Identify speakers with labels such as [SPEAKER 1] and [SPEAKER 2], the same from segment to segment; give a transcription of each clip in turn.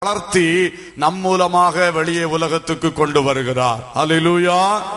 [SPEAKER 1] வளர்த்தி நம் மூலமாக வெளியே உலகத்துக்கு கொண்டு வருகிறார் அல்லேலூயா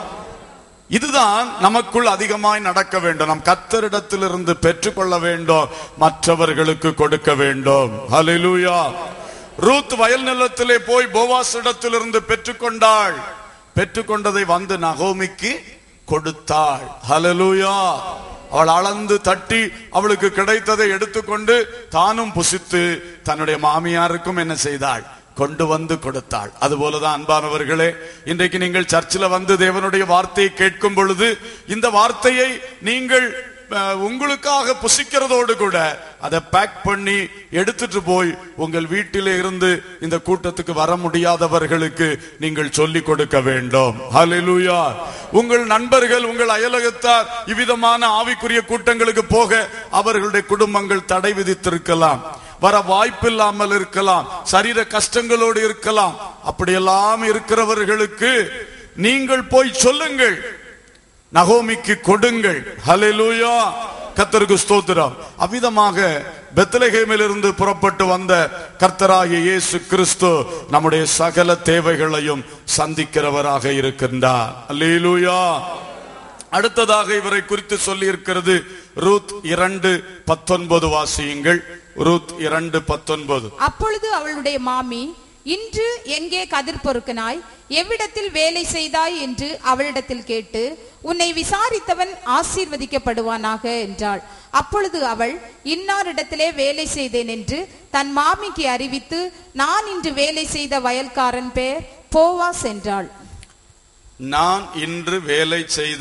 [SPEAKER 1] இதுதான் நமக்குள் அதிகமாய் நடக்க வேண்டும் நம் கத்தரிடத்திலிருந்து பெற்றுக்கொள்ள வேண்டும் மற்றவர்களுக்கு கொடுக்க வேண்டும் ஹalleluya ரூத் வயல் நிலத்திலே போய் போவாஸ் இடத்திலிருந்து பெற்றுக்கொண்டாள் பெற்றுக்கொண்டதை வந்து நகோமிக்கு கொடுத்தாள் ஹalleluya அவள் அளந்து தட்டி அவளுக்கு கிடைத்ததை எடுத்துக்கொண்டு தானும் புசித்து தன்னுடைய மாமியாருக்கும் என்ன செய்தாள் கொண்டு வந்து கொடுத்தாள் அதுபோலதான் அன்பானவர்களே இன்றைக்கு நீங்கள் சர்ச்சில் வந்து தேவனுடைய வார்த்தையை கேட்கும் பொழுது இந்த வார்த்தையை நீங்கள் அஹ், உங்களுக்காக புசிக்கிறதோடு கூட அதை பேக் பண்ணி எடுத்துட்டு போய் உங்கள் வீட்டிலே இருந்து இந்த கூட்டத்துக்கு வர முடியாதவர்களுக்கு நீங்கள் சொல்லிக் கொடுக்க வேண்டும் ஹalleluya உங்கள் நண்பர்கள் உங்கள் அயலகத்தார் இவ்விதமான ஆவிக்குரிய கூட்டங்களுக்கு போக அவர்களுடைய குடும்பங்கள் தடை விதித்திருக்கலாம் வர வாய்ப்பில்லாமல் இருக்கலாம் சரீர கஷ்டங்களோடு இருக்கலாம் அப்படியெல்லாம் இருக்கிறவர்களுக்கு நீங்கள் போய் சொல்லுங்கள் நகோமிக்கு கொடுங்கள் ஹalleluya கர்த்தருக்கு ஸ்தோத்திரம் அவ்விதமாக பெத்லகேமிலிருந்து புறப்பட்டு வந்த கர்த்தராகிய இயேசு கிறிஸ்து நம்முடைய சகல தேவைகளையும் சந்திக்கிறவராக இருக்கின்றார் அல்லேலூயா அடுத்ததாக இவரை குறித்து சொல்லி இருக்கிறது ரூத் இரண்டு பத்தொன்பது வாசியுங்கள் ரூத் இரண்டு பத்தொன்பது
[SPEAKER 2] அப்பொழுது அவளுடைய மாமி இன்று எங்கே கதிர் பொறுக்கனாய் எவ்விடத்தில் வேலை செய்தாய் என்று அவளிடத்தில் கேட்டு உன்னை விசாரித்தவன் ஆசீர்வதிக்கப்படுவானாக என்றாள் அப்பொழுது அவள் இன்னாரிடத்திலே வேலை செய்தேன் என்று தன் மாமிக்கு அறிவித்து நான் இன்று வேலை செய்த வயல்காரன் பேர் போவாஸ் என்றாள்
[SPEAKER 1] நான் இன்று வேலை செய்த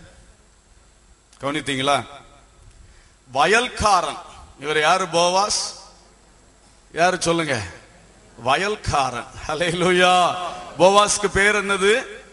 [SPEAKER 1] கவனித்தீங்களா வயல்காரன் இவர் யாரு போவாஸ் யாரு சொல்லுங்க வயல்காரன் ஹalleluya போவாஸ்க்கு பேர் என்னது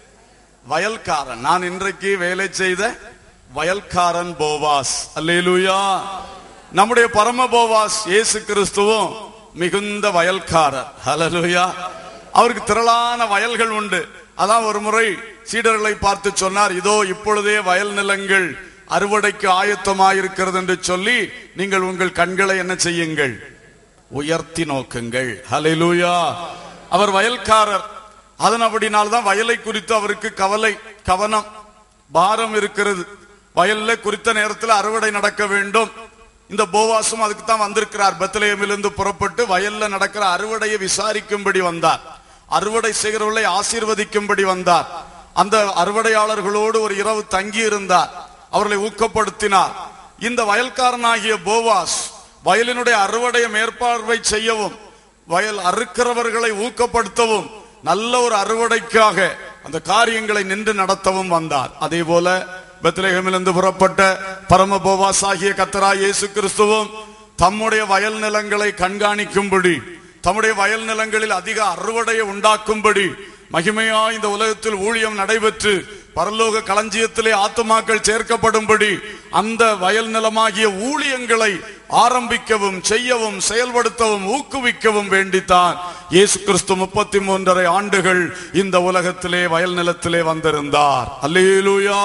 [SPEAKER 1] வயல்காரன் நான் இன்றைக்கு வேலை செய்த வயல்காரன் போவாஸ் அல்லேலூயா நம்முடைய பரம போவாஸ் இயேசு கிறிஸ்துவும் மிகுந்த வயல்காரர் ஹalleluya அவருக்கு திரளான வயல்கள் உண்டு அதான் ஒரு முறை சீடர்களை பார்த்து சொன்னார் இதோ இப்பொழுதே வயல் நிலங்கள் அறுவடைக்கு ஆயத்தமாயிருக்கிறது என்று சொல்லி நீங்கள் உங்கள் கண்களை என்ன செய்யுங்கள் உயர்த்தி நோக்குங்கள் ஹalleluya அவர் வயல்காரர் அதன் அப்படினால்தான் வயலை குறித்து அவருக்கு கவலை கவனம் பாரம் இருக்கிறது வயல்ல குறித்த நேரத்தில் அறுவடை நடக்க வேண்டும் இந்த போவாசும் அதுக்கு தான் வந்திருக்கிறார் பெத்லகேமிலிருந்து புறப்பட்டு வயல்ல நடக்கிற அறுவடையை விசாரிக்கும்படி வந்தார் அறுவடை செய்கிறவர்களை ஆசீர்வதிக்கும்படி வந்தார் அந்த அறுவடையாளர்களோடு ஒரு இரவு தங்கி இருந்தார் அவர்களை ஊக்கப்படுத்தினார் இந்த வயல்காரனாகிய போவாஸ் வயலினுடைய அறுவடையை மேற்பார்வை செய்யவும் வயல் அறுக்கிறவர்களை ஊக்கப்படுத்தவும் நல்ல ஒரு அறுவடைக்காக அந்த காரியங்களை நின்று நடத்தவும் வந்தார் அதே போல பெத்லகேமிலிருந்து புறப்பட்ட பரம போவாஸ் ஆகிய கத்தரா இயேசு கிறிஸ்துவும் தம்முடைய வயல் நிலங்களை கண்காணிக்கும்படி தம்முடைய வயல் நிலங்களில் அதிக அறுவடையை உண்டாக்கும்படி மகிமையா இந்த உலகத்தில் ஊழியம் நடைபெற்று பரலோக களஞ்சியத்திலே ஆத்துமாக்கள் சேர்க்கப்படும்படி அந்த வயல் நிலமாகிய ஊழியங்களை ஆரம்பிக்கவும் செய்யவும் செயல்படுத்தவும் ஊக்குவிக்கவும் வேண்டித்தான் இயேசு கிறிஸ்து முப்பத்தி மூன்றரை ஆண்டுகள் இந்த உலகத்திலே வயல் நிலத்திலே வந்திருந்தார் அல்லேலூயா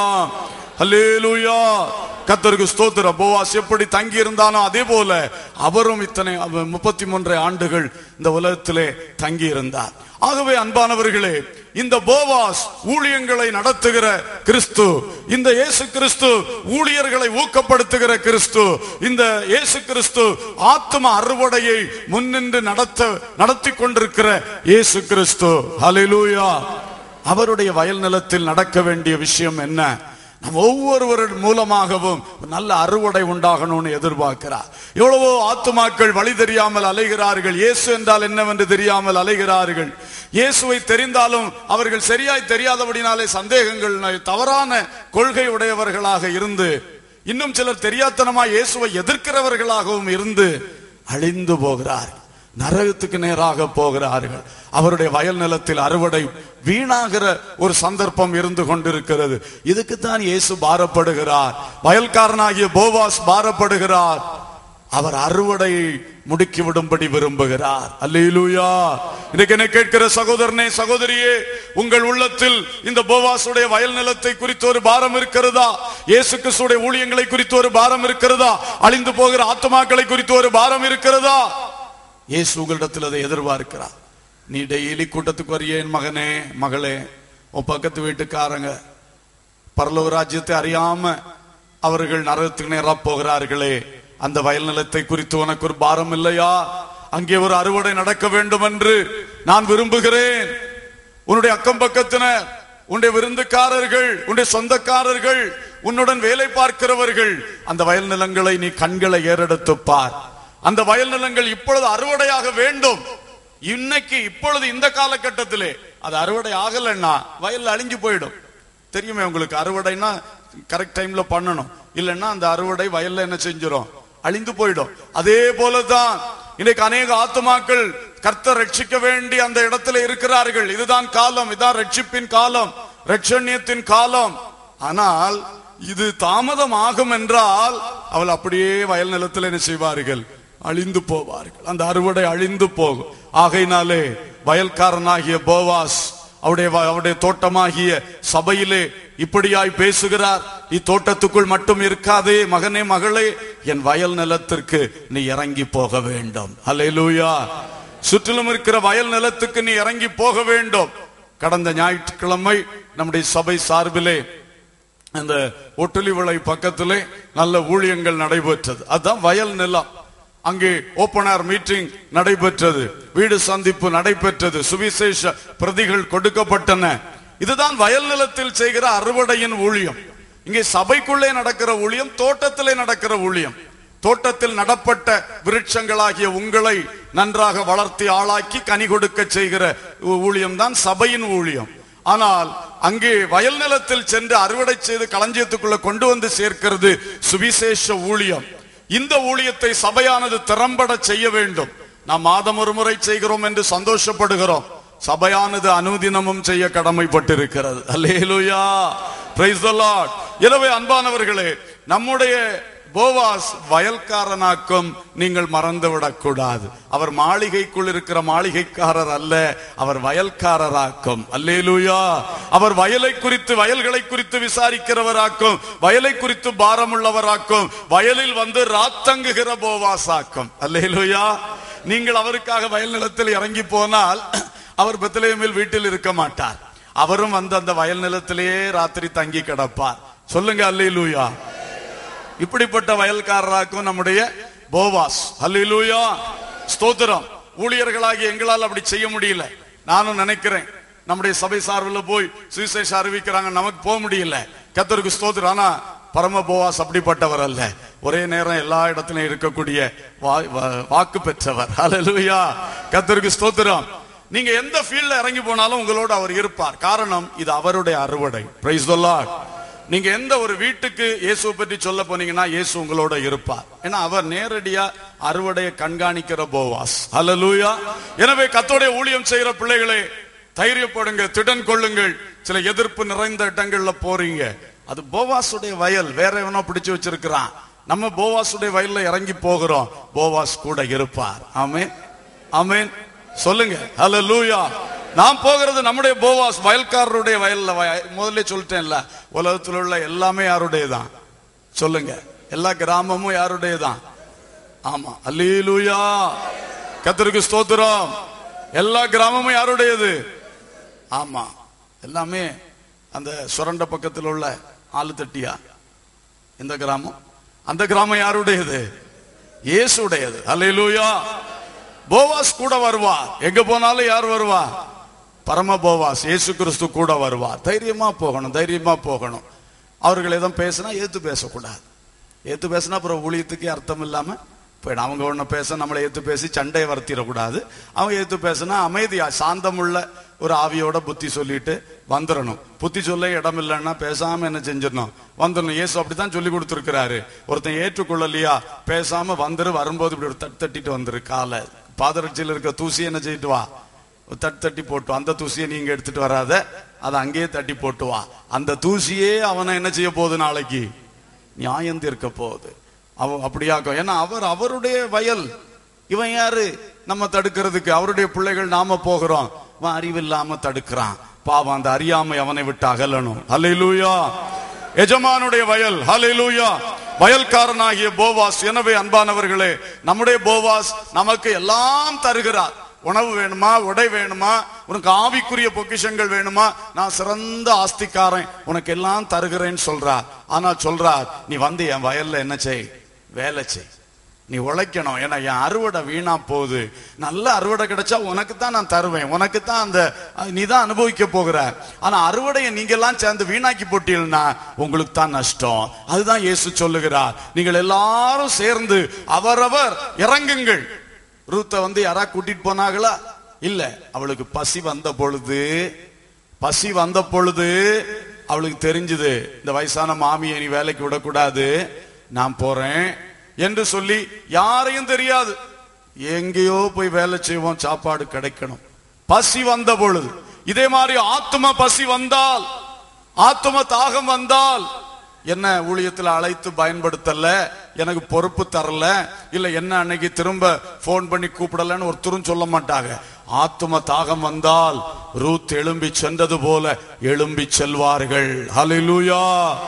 [SPEAKER 1] அல்லேலூயா கத்தருக்கு ஸ்தோத்திர போவாஸ் எப்படி தங்கி இருந்தானோ அதே போல அவரும் இத்தனை முப்பத்தி மூன்றரை ஆண்டுகள் இந்த உலகத்திலே தங்கி இருந்தார் ஆகவே அன்பானவர்களே இந்த போவாஸ் ஊழியங்களை நடத்துகிற கிறிஸ்து இந்த இயேசு கிறிஸ்து ஊழியர்களை ஊக்கப்படுத்துகிற கிறிஸ்து இந்த இயேசு கிறிஸ்து ஆத்ம அறுவடையை முன்னின்று நடத்த நடத்தி கொண்டிருக்கிற இயேசு கிறிஸ்து ஹalleluya அவருடைய வயல் நிலத்தில் நடக்க வேண்டிய விஷயம் என்ன நம் ஒவ்வொருவர் மூலமாகவும் நல்ல அறுவடை உண்டாகணும்னு எதிர்பார்க்கிறார் எவ்வளவோ ஆத்துமாக்கள் வழி தெரியாமல் அலைகிறார்கள் இயேசு என்றால் என்னவென்று தெரியாமல் அலைகிறார்கள் இயேசுவை தெரிந்தாலும் அவர்கள் சரியாய் தெரியாதபடினாலே சந்தேகங்கள் தவறான கொள்கை உடையவர்களாக இருந்து இன்னும் சிலர் தெரியாத்தனமாய் இயேசுவை எதிர்க்கிறவர்களாகவும் இருந்து அழிந்து போகிறார்கள் நரகத்துக்கு நேராக போகிறார்கள் அவருடைய வயல் நிலத்தில் அறுவடை வீணாகிற ஒரு சந்தர்ப்பம் இருந்து கொண்டிருக்கிறது இதுக்குத்தான் இயேசு பாரப்படுகிறார் வயல்காரனாகிய போவாஸ் பாரப்படுகிறார் அவர் அறுவடையை முடுக்கி விடும்படி விரும்புகிறார் அல்லேலூயா இன்னைக்கு என்ன கேட்கிற சகோதரனே சகோதரியே உங்கள் உள்ளத்தில் இந்த போவாசுடைய வயல் நிலத்தை குறித்து ஒரு பாரம் இருக்கிறதா இயேசு கிறிஸ்துடைய ஊழியங்களை குறித்து ஒரு பாரம் இருக்கிறதா அழிந்து போகிற ஆத்மாக்களை குறித்து ஒரு பாரம் இருக்கிறதா இயேசு உங்களிடத்தில் அதை எதிர்பார்க்கிறார் நீ டெய்லி கூட்டத்துக்கு வரியேன் மகனே மகளே உன் பக்கத்து வீட்டுக்காரங்க பரலோக ராஜ்யத்தை அறியாம அவர்கள் நரகத்துக்கு நேரா போகிறார்களே அந்த வயல் நிலத்தை குறித்து உனக்கு ஒரு பாரம் இல்லையா அங்கே ஒரு அறுவடை நடக்க வேண்டும் என்று நான் விரும்புகிறேன் உன்னுடைய அக்கம் பக்கத்தினர் உன்னுடைய விருந்துக்காரர்கள் உன்னுடைய சொந்தக்காரர்கள் உன்னுடன் வேலை பார்க்கிறவர்கள் அந்த வயல் நிலங்களை நீ கண்களை ஏறெடுத்து பார் அந்த வயல் நிலங்கள் இப்பொழுது அறுவடையாக வேண்டும் இன்னைக்கு இப்பொழுது இந்த காலகட்டத்திலே அது அறுவடை ஆகலைன்னா வயல்ல அழிஞ்சு போயிடும் தெரியுமே உங்களுக்கு அறுவடைனா கரெக்ட் டைம்ல பண்ணணும் இல்லைன்னா அந்த அறுவடை வயல்ல என்ன செஞ்சிடும் அழிந்து போயிடும் அதே போலதான் இன்னைக்கு அநேக ஆத்துமாக்கள் கர்த்தர் ரட்சிக்க வேண்டி அந்த இடத்துல இருக்கிறார்கள் இதுதான் காலம் இதான் ரட்சிப்பின் காலம் ரட்சண்யத்தின் காலம் ஆனால் இது தாமதம் ஆகும் என்றால் அவள் அப்படியே வயல் நிலத்தில் என்ன செய்வார்கள் அழிந்து போவார்கள் அந்த அறுவடை அழிந்து போகும் ஆகையினாலே வயல்காரனாகிய போவாஸ் அவருடைய வ- அவருடைய தோட்டமாகிய சபையிலே இப்படியாய் பேசுகிறார் இத்தோட்டத்துக்குள் மட்டும் இருக்காதே மகனே மகளே என் வயல் நிலத்திற்கு நீ இறங்கி போக வேண்டும் அல்லேலூயா சுற்றிலும் இருக்கிற வயல் நிலத்துக்கு நீ இறங்கி போக வேண்டும் கடந்த ஞாயிற்றுக்கிழமை நம்முடைய சபை சார்பிலே அந்த ஒட்டுலி விளை பக்கத்திலே நல்ல ஊழியங்கள் நடைபெற்றது அதுதான் வயல் நிலம் அங்கே ஓபன் ஏர் மீட்டிங் நடைபெற்றது வீடு சந்திப்பு நடைபெற்றது சுவிசேஷ பிரதிகள் கொடுக்கப்பட்டன இதுதான் வயல் நிலத்தில் செய்கிற அறுவடையின் ஊழியம் இங்கே சபைக்குள்ளே நடக்கிற ஊழியம் தோட்டத்திலே நடக்கிற ஊழியம் தோட்டத்தில் நடப்பட்ட விருட்சங்களாகிய உங்களை நன்றாக வளர்த்தி ஆளாக்கி கனி கொடுக்க செய்கிற ஊழியம் தான் சபையின் ஊழியம் ஆனால் அங்கே வயல் நிலத்தில் சென்று அறுவடை செய்து களஞ்சியத்துக்குள்ள கொண்டு வந்து சேர்க்கிறது சுவிசேஷ ஊழியம் இந்த ஊழியத்தை சபையானது திறம்பட செய்ய வேண்டும் நாம் மாதம் ஒரு முறை செய்கிறோம் என்று சந்தோஷப்படுகிறோம் சபையானது அனுதினமும் செய்ய கடமைப்பட்டிருக்கிறது அல்லேலூயா பிரைஸ் தி லார்ட் எனவே அன்பானவர்களே நம்முடைய போவாஸ் வயல்காரனாக்கும் நீங்கள் மறந்துவிடக் கூடாது அவர் மாளிகைக்குள் இருக்கிற மாளிகைக்காரர் அல்ல அவர் வயல்காரராக்கும் அல்லேலூயா அவர் வயலை குறித்து வயல்களை குறித்து விசாரிக்கிறவராக்கும் வயலை குறித்து பாரமுள்ளவராக்கும் வயலில் வந்து ராத்தங்குகிற போவாசாக்கும் அல்லேலூயா நீங்கள் அவருக்காக வயல் நிலத்தில் இறங்கி போனால் அவர் பெத்தலேமில் வீட்டில் இருக்க மாட்டார் அவரும் வந்து அந்த வயல் நிலத்திலேயே ராத்திரி தங்கி கிடப்பார் சொல்லுங்க அல்லேலூயா இப்படிப்பட்ட வயல்காரராக்கும் நம்முடைய போவாஸ் அல்லேலூயா ஸ்தோத்திரம் ஊழியர்களாகி எங்களால் அப்படி செய்ய முடியல நானும் நினைக்கிறேன் நம்முடைய சபை சார்பில் போய் சுவிசேஷ அறிவிக்கிறாங்க நமக்கு போக முடியல கத்தருக்கு ஸ்தோத்திரம் ஆனா பரம போவாஸ் அப்படிப்பட்டவர் அல்ல ஒரே நேரம் எல்லா இடத்திலும் இருக்கக்கூடிய வா- வா- வாக்கு பெற்றவர் அல்லேலூயா கத்தருக்கு ஸ்தோத்திரம் நீங்க எந்த ஃபீல்ட்ல இறங்கி போனாலும் உங்களோட அவர் இருப்பார் காரணம் இது அவருடைய அறுவடை பிரைஸ் தி லார்ட் நீங்க எந்த ஒரு வீட்டுக்கு இயேசுவை பற்றி சொல்ல போனீங்கன்னா இயேசு உங்களோட இருப்பார் ஏன்னா அவர் நேரடியா அறுவடையை கண்காணிக்கிற போவாஸ் ஹalleluya எனவே கத்தோடைய ஊழியம் செய்யற பிள்ளைகளே தைரியப்படுங்க திடன் கொள்ளுங்கள் சில எதிர்ப்பு நிறைந்த இடங்கள்ல போறீங்க அது போவாசுடைய வயல் வேற எவனோ பிடிச்சு வச்சிருக்கிறான் நம்ம போவாசுடைய வயல்ல இறங்கி போகிறோம் போவாஸ் கூட இருப்பார் ஆமென் ஆமென் சொல்லுங்க ஹalleluya நாம் போகிறது நம்முடைய போவாஸ் வயல்காரருடைய வயல்ல வய- முதல்ல சொல்லிட்டேன்ல உலகத்தில் உள்ள எல்லாமே யாருடையதான் சொல்லுங்க எல்லா கிராமமும் யாருடையதான் ஆமா அல்லேலூயா கத்தருக்கு ஸ்தோத்திரம் எல்லா கிராமமும் யாருடையது ஆமா எல்லாமே அந்த சுரண்ட பக்கத்தில் உள்ள ஆளு தட்டியா இந்த கிராமம் அந்த கிராமம் யாருடையது இயேசுடையது அல்லேலூயா போவாஸ் கூட வருவார் எங்க போனாலும் யார் வருவா பரம போவாஸ் இயேசு கிறிஸ்து கூட வருவார் தைரியமா போகணும் தைரியமா போகணும் அவர்கள் எதுவும் பேசினா ஏத்து பேசக்கூடாது ஏத்து பேசினா அப்புறம் ஊழியத்துக்கு அர்த்தம் இல்லாம போயிடும் அவங்க ஒண்ணு பேச நம்மளை ஏத்து பேசி சண்டையை வர்த்திடக்கூடாது அவங்க ஏத்து பேசினா அமைதியா சாந்தமுள்ள ஒரு ஆவியோட புத்தி சொல்லிட்டு வந்துடணும் புத்தி சொல்ல இடம் இல்லைன்னா பேசாம என்ன செஞ்சிடணும் வந்துடணும் இயேசு அப்படித்தான் சொல்லி கொடுத்துருக்கிறாரு ஒருத்தன் ஏற்றுக்கொள்ளலையா பேசாம வந்துரு வரும்போது இப்படி ஒரு தட்டு தட்டிட்டு வந்துரு காலை பாதரட்சியில் இருக்க தூசி என்ன செய்யிட்டு வா ஒரு தட்டு தட்டி போட்டு வா. அந்த தூசியை நீங்க எடுத்துட்டு வராத அதை அங்கேயே தட்டி போட்டு வா அந்த தூசியே அவனை என்ன செய்ய போகுது நாளைக்கு நியாயம் தீர்க்க போகுது அவ அப்படியாக்கும் ஏன்னா அவர் அவருடைய வயல் இவன் யாரு நம்ம தடுக்கிறதுக்கு அவருடைய பிள்ளைகள் நாம போகிறோம் இவன் அறிவில்லாம தடுக்கிறான் பாவம் அந்த அறியாமை அவனை விட்டு அகலணும் அல்லேலூயா எஜமானுடைய வயல் ஹalleluya வயல்காரனாகிய போவாஸ் எனவே அன்பானவர்களே நம்முடைய போவாஸ் நமக்கு எல்லாம் தருகிறார் உணவு வேணுமா உடை வேணுமா உனக்கு ஆவிக்குரிய பொக்கிஷங்கள் வேணுமா நான் சிறந்த ஆஸ்திக்காரன் உனக்கு எல்லாம் தருகிறேன்னு சொல்றார் ஆனா சொல்றார் நீ வந்து என் வயல்ல என்ன செய் வேலை செய் நீ உழைக்கணும் ஏன்னா என் அறுவடை வீணா போகுது நல்ல அறுவடை கிடைச்சா உனக்கு தான் நான் தருவேன் உனக்கு தான் அந்த நீ தான் அனுபவிக்க போகிற ஆனா அறுவடையை நீங்க எல்லாம் சேர்ந்து வீணாக்கி போட்டீங்கன்னா உங்களுக்கு தான் நஷ்டம் அதுதான் இயேசு சொல்லுகிறார் நீங்கள் எல்லாரும் சேர்ந்து அவரவர் இறங்குங்கள் ரூத்தை வந்து யாரா கூட்டிட்டு போனாங்களா இல்ல அவளுக்கு பசி வந்த பொழுது பசி வந்த பொழுது அவளுக்கு தெரிஞ்சது இந்த வயசான மாமியை நீ வேலைக்கு விடக்கூடாது நான் போறேன் என்று சொல்லி யாரையும் தெரியாது எங்கேயோ போய் வேலை செய்வோம் சாப்பாடு கிடைக்கணும் பசி வந்த பொழுது இதே மாதிரி ஆத்தும பசி வந்தால் ஆத்தும தாகம் வந்தால் என்ன ஊழியத்தில் அழைத்து பயன்படுத்தல எனக்கு பொறுப்பு தரல இல்ல என்ன அன்னைக்கு திரும்ப போன் பண்ணி கூப்பிடலன்னு ஒருத்தரும் சொல்ல மாட்டாங்க ஆத்தும தாகம் வந்தால் ரூத் எழும்பி சென்றது போல எழும்பி செல்வார்கள் ஹalleluya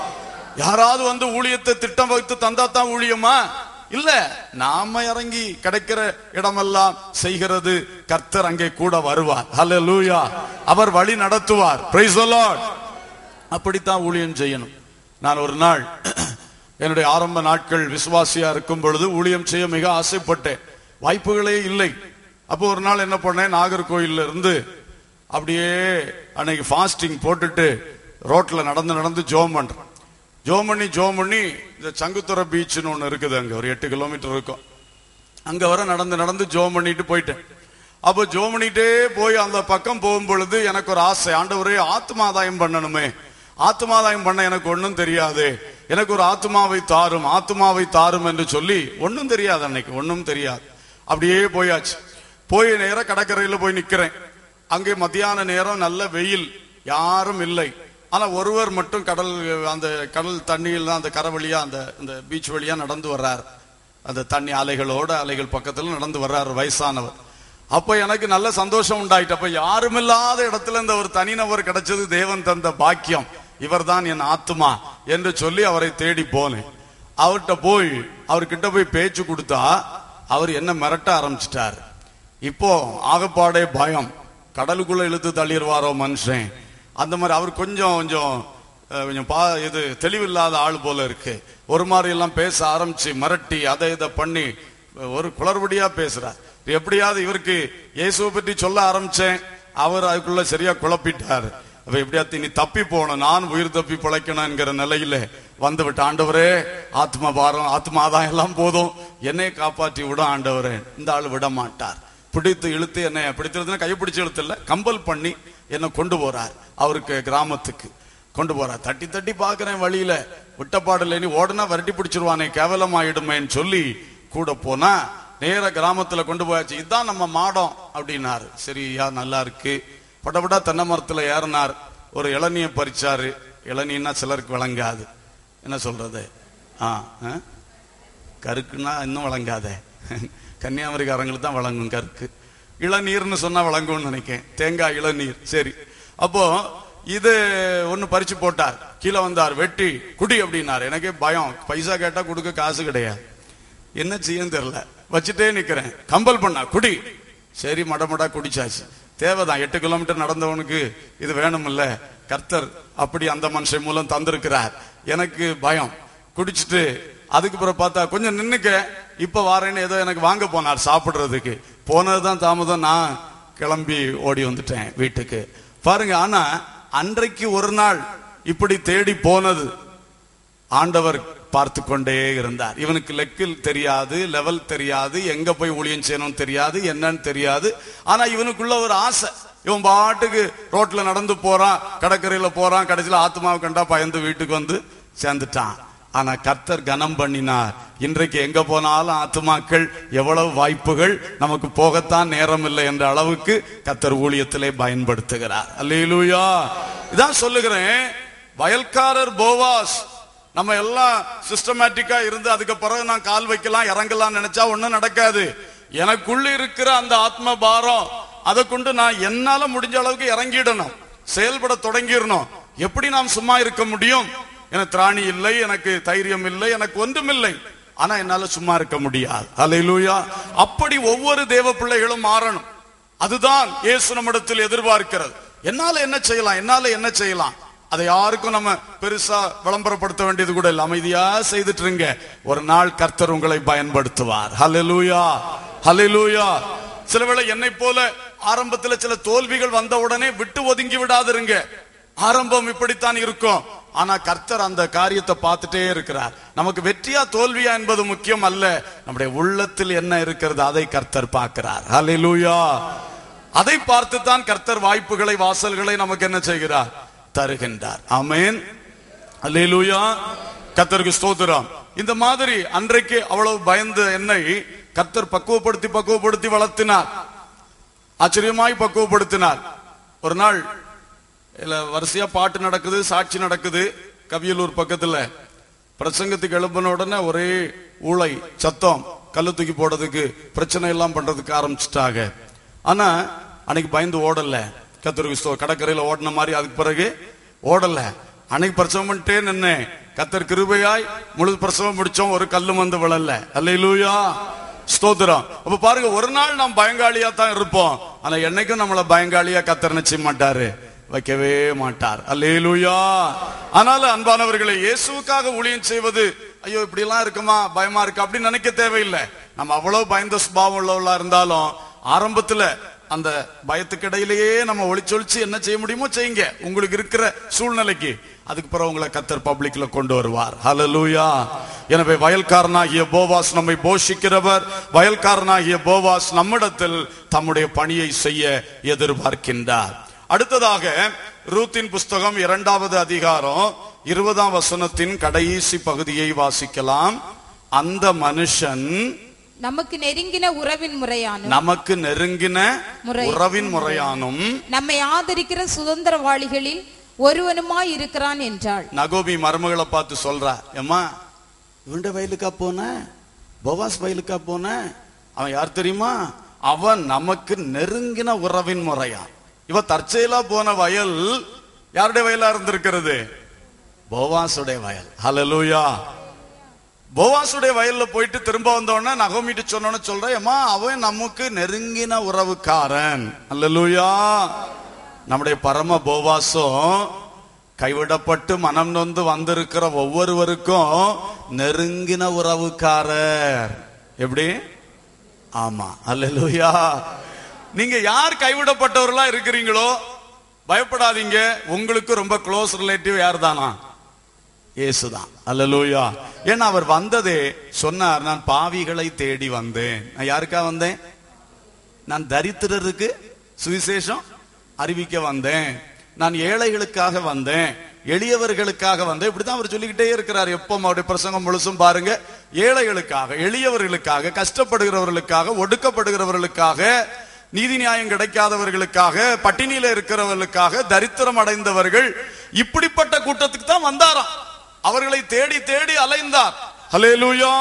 [SPEAKER 1] யாராவது வந்து ஊழியத்தை திட்டம் வைத்து தந்தா தான் ஊழியமா இல்ல நாம இறங்கி கிடைக்கிற இடமெல்லாம் செய்கிறது கர்த்தர் அங்கே கூட வருவார் ஹalleluya அவர் வழி நடத்துவார் praise the lord அப்படித்தான் ஊழியம் செய்யணும் நான் ஒரு நாள் என்னுடைய ஆரம்ப நாட்கள் விசுவாசியா இருக்கும் பொழுது ஊழியம் செய்ய மிக ஆசைப்பட்டேன் வாய்ப்புகளே இல்லை அப்போ ஒரு நாள் என்ன பண்ணேன் நாகர்கோயில்ல இருந்து அப்படியே அன்னைக்கு ஃபாஸ்டிங் போட்டுட்டு ரோட்ல நடந்து நடந்து ஜோம் பண்றேன் ஜோம் பண்ணி ஜோம் பண்ணி இந்த சங்குத்துறை பீச்னு ஒண்ணு இருக்குது அங்க ஒரு எட்டு கிலோமீட்டர் இருக்கும் அங்க வர நடந்து நடந்து ஜோம் பண்ணிட்டு போயிட்டேன் அப்போ ஜோம் பண்ணிட்டே போய் அந்த பக்கம் போகும் பொழுது எனக்கு ஒரு ஆசை ஆண்டவரே ஆத்மாதாயம் பண்ணணுமே ஆத்மாதாயம் பண்ண எனக்கு ஒண்ணும் தெரியாது எனக்கு ஒரு ஆத்மாவை தாரும் ஆத்மாவை தாரும் என்று சொல்லி ஒண்ணும் தெரியாது அன்னைக்கு ஒண்ணும் தெரியாது அப்படியே போயாச்சு போய் நேரம் கடற்கரையில போய் நிக்கிறேன் அங்கே மத்தியான நேரம் நல்ல வெயில் யாரும் இல்லை ஆனா ஒருவர் மட்டும் கடல் அந்த கடல் தண்ணியில் தான் அந்த கரை வழியா அந்த இந்த பீச் வழியா நடந்து வர்றார் அந்த தண்ணி அலைகளோட அலைகள் பக்கத்துல நடந்து வர்றாரு வயசானவர் அப்ப எனக்கு நல்ல சந்தோஷம் உண்டாயிட்டு அப்ப யாருமில்லாத இடத்துல இந்த ஒரு தனிநபர் கிடைச்சது தேவன் தந்த பாக்கியம் இவர்தான் என் ஆத்துமா என்று சொல்லி அவரை தேடி போனேன் அவர்கிட்ட போய் அவர்கிட்ட போய் பேச்சு கொடுத்தா அவர் என்ன மிரட்ட ஆரம்பிச்சிட்டார் இப்போ ஆகப்பாடே பயம் கடலுக்குள்ள இழுத்து தள்ளிடுவாரோ மனுஷன் அந்த மாதிரி அவர் கொஞ்சம் கொஞ்சம் அஹ், கொஞ்சம் பா இது தெளிவில்லாத ஆள் போல இருக்கு ஒரு மாதிரி எல்லாம் பேச ஆரம்பிச்சு மிரட்டி அதை இதை பண்ணி ஒரு குளறுபடியா பேசுறார் எப்படியாவது இவருக்கு இயேசுவை பற்றி சொல்ல ஆரம்பிச்சேன் அவர் அதுக்குள்ள சரியா குழப்பிட்டார் அப்ப எப்படியாவது நீ தப்பி போகணும் நான் உயிர் தப்பி பிழைக்கணும் என்கிற நிலையில வந்து விட்ட ஆண்டவரே ஆத்ம பாரம் ஆத்மாதான் எல்லாம் போதும் என்னை காப்பாற்றி விட ஆண்டவரே இந்த ஆள் விட மாட்டார் பிடித்து இழுத்து என்னை பிடித்திருந்தா கைப்பிடிச்சு இழுத்து இல்ல கம்பல் பண்ணி என்னை கொண்டு போறார் அவருக்கு கிராமத்துக்கு கொண்டு போறார் தட்டி தட்டி பாக்குறேன் வழியில விட்டப்பாடு நீ ஓடுனா விரட்டி பிடிச்சிருவானே கேவலமாயிடுமேன்னு சொல்லி கூட போனா நேர கிராமத்துல கொண்டு போயாச்சு இதுதான் நம்ம மாடம் அப்படின்னாரு சரியா நல்லா இருக்கு படபடா தென்னை மரத்துல ஏறினார் ஒரு இளநிய பறிச்சாரு இளநின்னா சிலருக்கு விளங்காது என்ன சொல்றது ஆ ஆ? கருக்குன்னா இன்னும் வழங்காதே கன்னியாகுமரிக்காரங்களுக்கு தான் வழங்கும் கருக்கு இளநீர்னு சொன்னா வழங்கும்னு நினைக்கேன் தேங்காய் இளநீர் சரி அப்போ இது ஒண்ணு பறிச்சு போட்டார் கீழே வந்தார் வெட்டி குடி அப்படின்னார் எனக்கே பயம் பைசா கேட்டா கொடுக்க காசு கிடையாது என்ன செய்யன்னு தெரியல வச்சுட்டே நிக்கிறேன் கம்பல் பண்ணா குடி சரி மடமடா குடிச்சாச்சு தேவைதான் எட்டு கிலோமீட்டர் நடந்தவனுக்கு இது வேணும்ல கர்த்தர் அப்படி அந்த மனுஷன் மூலம் தந்திருக்கிறார் எனக்கு பயம் குடிச்சிட்டு அதுக்கு பிறகு பார்த்தா கொஞ்சம் நின்னுக்க இப்ப வாரேன்னு ஏதோ எனக்கு வாங்க போனார் சாப்பிடுறதுக்கு போனதுதான் தாமதம் நான் கிளம்பி ஓடி வந்துட்டேன் வீட்டுக்கு பாருங்க ஆனா அன்றைக்கு ஒரு நாள் இப்படி தேடி போனது ஆண்டவர் பார்த்து கொண்டே இருந்தார் இவனுக்கு லெக்கில் தெரியாது லெவல் தெரியாது எங்க போய் ஊழியம் செய்யணும் தெரியாது என்னன்னு தெரியாது ஆனா இவனுக்குள்ள ஒரு ஆசை இவன் பாட்டுக்கு ரோட்ல நடந்து போறான் கடற்கரையில போறான் கடைசியில ஆத்மாவை கண்டா பயந்து வீட்டுக்கு வந்து சேர்ந்துட்டான் ஆனா கர்த்தர் கனம் பண்ணினார் இன்றைக்கு எங்க போனாலும் ஆத்துமாக்கள் எவ்வளவு வாய்ப்புகள் நமக்கு போகத்தான் நேரம் இல்லை என்ற அளவுக்கு கர்த்தர் ஊழியத்திலே பயன்படுத்துகிறார் அல்லேலூயா இதான் சொல்லுகிறேன் வயல்காரர் போவாஸ் நம்ம எல்லாம் சிஸ்டமேட்டிக்கா இருந்து அதுக்கு பிறகு நான் கால் வைக்கலாம் இறங்கலாம் நினைச்சா ஒண்ணும் நடக்காது எனக்குள்ள இருக்கிற அந்த ஆத்ம பாரம் அதை கொண்டு நான் என்னால முடிஞ்ச அளவுக்கு இறங்கிடணும் செயல்பட தொடங்கிடணும் எப்படி நாம் சும்மா இருக்க முடியும் எனக்கு திராணி இல்லை எனக்கு தைரியம் இல்லை எனக்கு ஒன்றும் இல்லை ஆனா என்னால சும்மா இருக்க முடியாது அல்லேலூயா அப்படி ஒவ்வொரு தேவ பிள்ளைகளும் மாறணும் அதுதான் இயேசு நம்மிடத்தில் எதிர்பார்க்கிறது என்னால என்ன செய்யலாம் என்னால என்ன செய்யலாம் அதை யாருக்கும் நம்ம பெருசா விளம்பரப்படுத்த வேண்டியது கூட இல்லை அமைதியா செய்துட்டு இருங்க ஒரு நாள் கர்த்தர் உங்களை பயன்படுத்துவார் ஹalleluya ஹalleluya சில வேளை என்னை போல ஆரம்பத்துல சில தோல்விகள் வந்த உடனே விட்டு ஒதுங்கி விடாதிருங்க ஆரம்பம் இப்படித்தான் இருக்கும் ஆனா கர்த்தர் அந்த காரியத்தை பார்த்துட்டே இருக்கிறார் நமக்கு வெற்றியா தோல்வியா என்பது முக்கியம் அல்ல நம்முடைய உள்ளத்தில் என்ன இருக்கிறது அதை கர்த்தர் பார்க்கிறார் ஹalleluya அதை பார்த்து தான் கர்த்தர் வாய்ப்புகளை வாசல்களை நமக்கு என்ன செய்கிறார் தருகின்றார் ஆமென் அல்லேலூயா கர்த்தருக்கு ஸ்தோத்திரம் இந்த மாதிரி அன்றைக்கு அவ்வளவு பயந்த என்னை கர்த்தர் பக்குவப்படுத்தி பக்குவப்படுத்தி வளர்த்தினார் ஆச்சரியமாய் பக்குவப்படுத்தினார் ஒரு நாள் இல்ல வரிசையா பாட்டு நடக்குது சாட்சி நடக்குது கவியலூர் பக்கத்துல பிரசங்கத்துக்கு எழுப்பின உடனே ஒரே ஊளை சத்தம் கல்லு தூக்கி போடுறதுக்கு பிரச்சனை எல்லாம் பண்றதுக்கு ஆரம்பிச்சிட்டாங்க ஆனா அன்னைக்கு பயந்து ஓடல கத்தருக்கு ஸ்தோ கடற்கரையில ஓடின மாதிரி அதுக்கு பிறகு ஓடல அன்னைக்கு பிரசவம் பண்ணிட்டே நின்னு கத்தர் கிருபையாய் முழு பிரசவம் முடிச்சோம் ஒரு கல்லு வந்து விழல அல்லையிலூயா ஸ்தோத்திரம் அப்ப பாருங்க ஒரு நாள் நாம் பயங்காளியா தான் இருப்போம் ஆனா என்னைக்கும் நம்மள பயங்காளியா கத்தர் நிச்சய மாட்டாரு வைக்கவே மாட்டார் அல்லேலூயா ஆனாலும் அன்பானவர்களை இயேசுவுக்காக ஊழியம் செய்வது ஐயோ இப்படி எல்லாம் இருக்குமா பயமா இருக்கு அப்படின்னு நினைக்க தேவையில்லை நம்ம அவ்வளவு பயந்த சுபாவம் உள்ளவளா இருந்தாலும் ஆரம்பத்துல அந்த பயத்துக்கு இடையிலேயே நம்ம ஒளிச்சொலிச்சு என்ன செய்ய முடியுமோ செய்யுங்க உங்களுக்கு இருக்கிற சூழ்நிலைக்கு அதுக்கு பிறகு உங்களை கத்தர் பப்ளிக்ல கொண்டு வருவார் ஹalleluya எனவே வயல்காரனாகிய போவாஸ் நம்மை போஷிக்கிறவர் வயல்காரனாகிய போவாஸ் நம்மிடத்தில் தம்முடைய பணியை செய்ய எதிர்பார்க்கின்றார் அடுத்ததாக ரூத்தின் புஸ்தகம் இரண்டாவது அதிகாரம் இருபதாம் வசனத்தின் கடைசி பகுதியை வாசிக்கலாம் அந்த மனுஷன்
[SPEAKER 2] நமக்கு நெருங்கின உறவின் முறையானும்
[SPEAKER 1] நமக்கு நெருங்கின
[SPEAKER 2] முறை.
[SPEAKER 1] உறவின் முறையானும்
[SPEAKER 2] நம்மை ஆதரிக்கிற சுதந்திரவாளிகளில் ஒருவனுமாய் இருக்கிறான் என்றாள்
[SPEAKER 1] நகோபி மருமகளை பார்த்து சொல்றா ஏம்மா இவண்ட வயலுக்கா போன போவாஸ் வயலுக்கா போன அவன் யார் தெரியுமா அவன் நமக்கு நெருங்கின உறவின் முறையான் இவ தற்செயலா போன வயல் யாருடைய வயலா இருந்திருக்கிறது போவாசுடைய வயல் ஹalleluya போவாசுடைய வயல்ல போயிட்டு திரும்ப வந்தோடனே நகோமிட்டு சொன்னோன்னு சொல்றேன் ஏம்மா அவன் நமக்கு நெருங்கின உறவுக்காரன் அல்லலுயா நம்முடைய பரம போவாசும் கைவிடப்பட்டு மனம் நொந்து வந்திருக்கிற ஒவ்வொருவருக்கும் நெருங்கின உறவுக்காரர் எப்படி ஆமா அல்லலுயா நீங்க யார் கைவிடப்பட்டவர்களா இருக்கிறீங்களோ பயப்படாதீங்க உங்களுக்கு ரொம்ப க்ளோஸ் ரிலேட்டிவ் யார் தானா இயேசுதான் அல்லலூயா ஏன்னா அவர் வந்ததே சொன்னார் நான் பாவிகளை தேடி வந்தேன் நான் யாருக்கா வந்தேன் நான் தரித்திரருக்கு சுவிசேஷம் அறிவிக்க வந்தேன் நான் ஏழைகளுக்காக வந்தேன் எளியவர்களுக்காக வந்தேன் இப்படிதான் அவர் சொல்லிக்கிட்டே இருக்கிறார் எப்போ அவருடைய பிரசங்கம் முழுசும் பாருங்க ஏழைகளுக்காக எளியவர்களுக்காக கஷ்டப்படுகிறவர்களுக்காக ஒடுக்கப்படுகிறவர்களுக்காக நீதி நியாயம் கிடைக்காதவர்களுக்காக பட்டினியில இருக்கிறவர்களுக்காக தரித்திரம் அடைந்தவர்கள் இப்படிப்பட்ட கூட்டத்துக்கு தான் வந்தாராம் அவர்களை தேடி தேடி அலைந்தார் ஹalleluya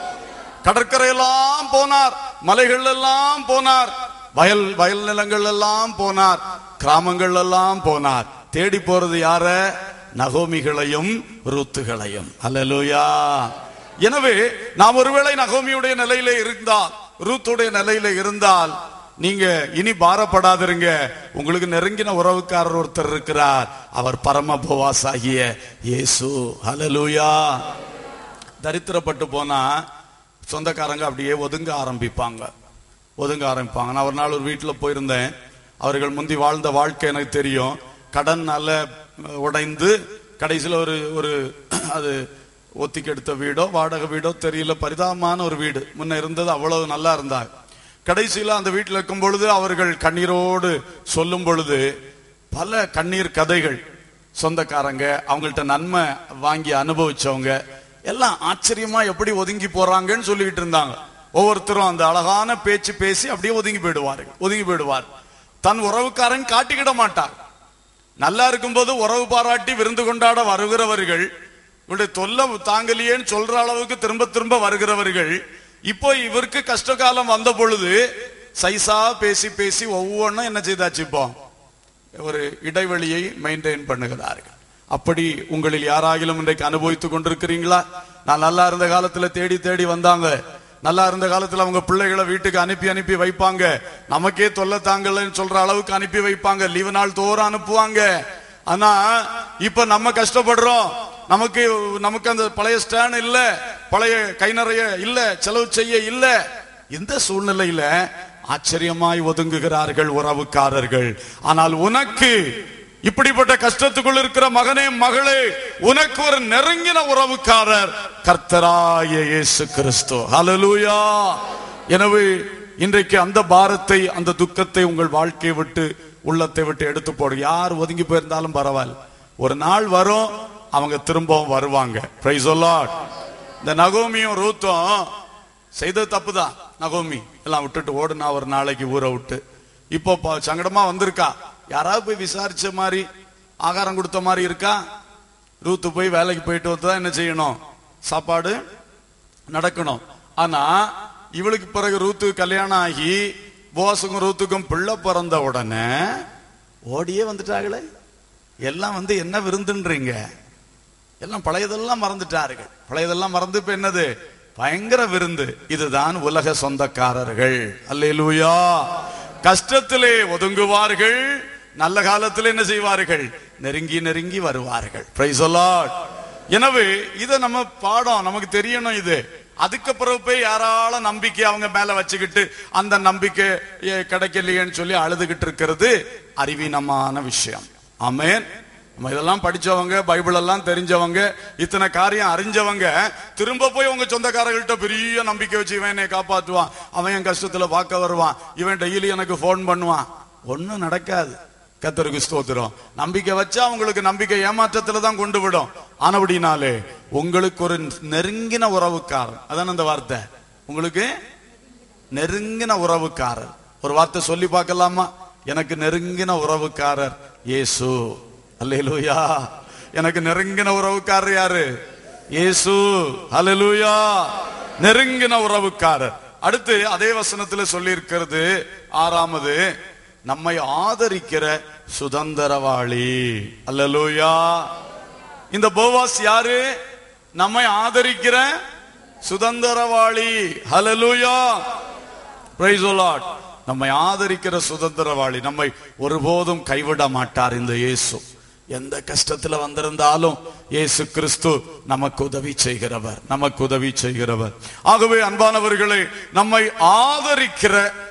[SPEAKER 1] கடற்கரையெல்லாம் போனார் மலைகள் எல்லாம் போனார் வயல் வயல் நிலங்கள் எல்லாம் போனார் கிராமங்கள் எல்லாம் போனார் தேடி போறது யார நகோமிகளையும் ரூத்துகளையும் அல்லேலூயா எனவே நாம் ஒருவேளை நகோமியுடைய நிலையில இருந்தால் ரூத்துடைய நிலையில இருந்தால் நீங்க இனி பாரப்படாதிருங்க உங்களுக்கு நெருங்கின உறவுக்காரர் ஒருத்தர் இருக்கிறார் அவர் பரம போவாஸ் ஆகிய இயேசு ஹalleluya தரித்திரப்பட்டு போனா சொந்தக்காரங்க அப்படியே ஒதுங்க ஆரம்பிப்பாங்க ஒதுங்க ஆரம்பிப்பாங்க நான் ஒரு நாள் ஒரு வீட்டில் போயிருந்தேன் அவர்கள் முந்தி வாழ்ந்த வாழ்க்கை எனக்கு தெரியும் கடன்னால உடைந்து கடைசியில் ஒரு ஒரு அது ஒத்திக்கு எடுத்த வீடோ வாடகை வீடோ தெரியல பரிதாபமான ஒரு வீடு முன்ன இருந்தது அவ்வளவு நல்லா இருந்தாங்க கடைசியில அந்த வீட்டில் இருக்கும் பொழுது அவர்கள் கண்ணீரோடு சொல்லும் பொழுது பல கண்ணீர் கதைகள் சொந்தக்காரங்க அவங்கள்ட்ட நன்மை வாங்கி அனுபவிச்சவங்க எல்லாம் ஆச்சரியமா எப்படி ஒதுங்கி போறாங்கன்னு சொல்லிக்கிட்டு இருந்தாங்க ஒவ்வொருத்தரும் அந்த அழகான பேச்சு பேசி அப்படியே ஒதுங்கி போயிடுவார்கள் ஒதுங்கி போயிடுவார் தன் உறவுக்காரன் காட்டிக்கிட மாட்டார் நல்லா இருக்கும்போது உறவு பாராட்டி விருந்து கொண்டாட வருகிறவர்கள் இவருடைய தொல்லை தாங்கலையேன்னு சொல்ற அளவுக்கு திரும்ப திரும்ப வருகிறவர்கள் இப்போ இவருக்கு கஷ்ட காலம் வந்த பொழுது சைசா பேசி பேசி ஒவ்வொன்றும் என்ன செய்தாச்சு இப்போ ஒரு இடைவெளியை மெயின்டைன் பண்ணுகிறார்கள் அப்படி உங்களில் யாராகிலும் இன்றைக்கு அனுபவித்துக் கொண்டிருக்கிறீங்களா நான் நல்லா இருந்த காலத்துல தேடி தேடி வந்தாங்க நல்லா இருந்த காலத்துல அவங்க பிள்ளைகளை வீட்டுக்கு அனுப்பி அனுப்பி வைப்பாங்க நமக்கே தொல்லை தாங்கலன்னு சொல்ற அளவுக்கு அனுப்பி வைப்பாங்க லீவு நாள் தோறும் அனுப்புவாங்க ஆனா இப்ப நம்ம கஷ்டப்படுறோம் நமக்கு நமக்கு அந்த பழைய ஸ்டாண்ட் இல்ல பழைய கை நிறைய இல்ல செலவு செய்ய இல்ல இந்த சூழ்நிலையில ஆச்சரியமாய் ஒதுங்குகிறார்கள் உறவுக்காரர்கள் ஆனால் உனக்கு இப்படிப்பட்ட கஷ்டத்துக்குள் இருக்கிற மகனே மகளே உனக்கு ஒரு நெருங்கின உறவுக்காரர் கர்த்தராய இயேசு கிறிஸ்து ஹalleluya எனவே இன்றைக்கு அந்த பாரத்தை அந்த துக்கத்தை உங்கள் வாழ்க்கையை விட்டு உள்ளத்தை விட்டு எடுத்து போடு யார் ஒதுங்கி போயிருந்தாலும் பரவாயில்ல ஒரு நாள் வரும் அவங்க திரும்பவும் வருவாங்க பிரைஸ் இந்த நகோமியும் ரூத்தும் செய்தது தப்பு தான் நகோமி எல்லாம் விட்டுட்டு ஓடுனா ஒரு நாளைக்கு ஊரை விட்டு இப்போ ப- சங்கடமா வந்திருக்கா யாராவது போய் விசாரிச்ச மாதிரி ஆகாரம் கொடுத்த மாதிரி இருக்கா ரூத்து போய் வேலைக்கு போயிட்டு வந்து தான் என்ன செய்யணும் சாப்பாடு நடக்கணும் ஆனா இவளுக்கு பிறகு ரூத்து கல்யாணம் ஆகி போசுக்கும் ரூத்துக்கும் பிள்ளை பிறந்த உடனே ஓடியே வந்துட்டாங்களே எல்லாம் வந்து என்ன விருந்துன்றீங்க எல்லாம் பழையதெல்லாம் மறந்துட்டார்கள் பழையதெல்லாம் மறந்து இப்ப என்னது பயங்கர விருந்து இதுதான் உலக சொந்தக்காரர்கள் அல்லேலூயா கஷ்டத்திலே ஒதுங்குவார்கள் நல்ல காலத்தில் என்ன செய்வார்கள் நெருங்கி நெருங்கி வருவார்கள் Praise the Lord. எனவே இதை நம்ம பாடம் நமக்கு தெரியணும் இது அதுக்கு பிறகு போய் யாரால நம்பிக்கை அவங்க மேல வச்சுக்கிட்டு அந்த நம்பிக்கை ஏ, கிடைக்கலையேன்னு சொல்லி அழுதுகிட்டு இருக்கிறது அறிவீனமான விஷயம் ஆமென் நம்ம இதெல்லாம் படிச்சவங்க பைபிள் எல்லாம் தெரிஞ்சவங்க இத்தனை காரியம் அறிஞ்சவங்க திரும்ப போய் உங்க சொந்தக்காரர்கள்ட்ட பெரிய நம்பிக்கை வச்சு இவன் என்னை காப்பாத்துவான் அவன் என் கஷ்டத்துல பார்க்க வருவான் இவன் டெய்லி எனக்கு ஃபோன் பண்ணுவான் ஒண்ணும் நடக்காது கத்தருக்கு ஸ்தோத்திரம் நம்பிக்கை வச்சா உங்களுக்கு நம்பிக்கை ஏமாற்றத்துல தான் கொண்டு விடும் ஆனபடினாலே உங்களுக்கு ஒரு நெருங்கின உறவுக்காரன் அதான அந்த வார்த்தை உங்களுக்கு நெருங்கின உறவுக்காரர் ஒரு வார்த்தை சொல்லி பார்க்கலாமா எனக்கு நெருங்கின உறவுக்காரர் இயேசு அல்லேலூயா எனக்கு நெருங்கின உறவுக்காரர் யாரு இயேசு அல்லேலூயா நெருங்கின உறவுக்காரர் அடுத்து அதே வசனத்துல சொல்லி இருக்கிறது ஆறாமது நம்மை ஆதரிக்கிற சுதந்திரவாளி அல்லேலூயா இந்த போவாஸ் யாரு நம்மை ஆதரிக்கிற சுதந்திரவாளி ஹalleluya praise the lord நம்மை ஆதரிக்கிற சுதந்திரவாளி நம்மை ஒருபோதும் கைவிட மாட்டார் இந்த இயேசு எந்த கஷ்டத்துல வந்திருந்தாலும் இயேசு கிறிஸ்து நமக்கு உதவி செய்கிறவர் நமக்கு உதவி செய்கிறவர் ஆகவே அன்பானவர்களே நம்மை ஆதரிக்கிற